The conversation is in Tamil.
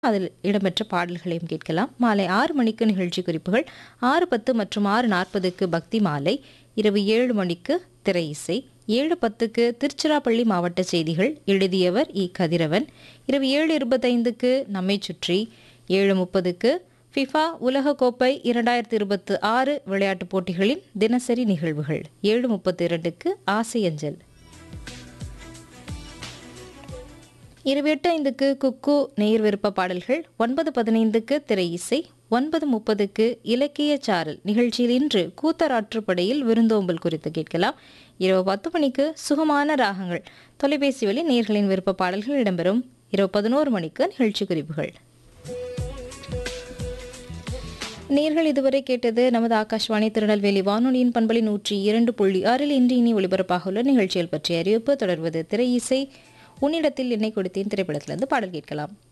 அதில் இடம்பெற்ற பாடல்களையும் கேட்கலாம் மாலை ஆறு மணிக்கு நிகழ்ச்சி குறிப்புகள் ஆறு பத்து மற்றும் ஆறு நாற்பதுக்கு பக்தி மாலை இரவு ஏழு மணிக்கு திரை இசை ஏழு பத்துக்கு திருச்சிராப்பள்ளி மாவட்ட செய்திகள் எழுதியவர் இ கதிரவன் இரவு ஏழு இருபத்தைந்துக்கு நம்மை சுற்றி ஏழு முப்பதுக்கு ஃபிஃபா உலகக்கோப்பை இரண்டாயிரத்தி இருபத்தி ஆறு விளையாட்டுப் போட்டிகளின் தினசரி நிகழ்வுகள் ஏழு முப்பத்தி இரண்டுக்கு ஆசையஞ்சல் இரவு எட்டு ஐந்துக்கு குக்கு நேர் விருப்ப பாடல்கள் ஒன்பது பதினைந்துக்கு திரை இசை ஒன்பது முப்பதுக்கு இலக்கிய சாரல் நிகழ்ச்சியில் இன்று கூத்தராற்றுப்படையில் விருந்தோம்பல் குறித்து கேட்கலாம் இரவு பத்து மணிக்கு சுகமான ராகங்கள் தொலைபேசி வழி நேர்களின் விருப்ப பாடல்கள் இடம்பெறும் இரவு பதினோரு மணிக்கு நிகழ்ச்சி குறிப்புகள் நேர்கள் இதுவரை கேட்டது நமது ஆகாஷ்வாணி திருநெல்வேலி வானொலியின் பண்பலை நூற்றி இரண்டு புள்ளி ஆறில் இன்று இனி ஒளிபரப்பாக உள்ள நிகழ்ச்சிகள் பற்றிய அறிவிப்பு தொடர்வது திரை இசை உன்னிடத்தில் என்னை கொடுத்தேன் திரைப்படத்திலிருந்து பாடல் கேட்கலாம்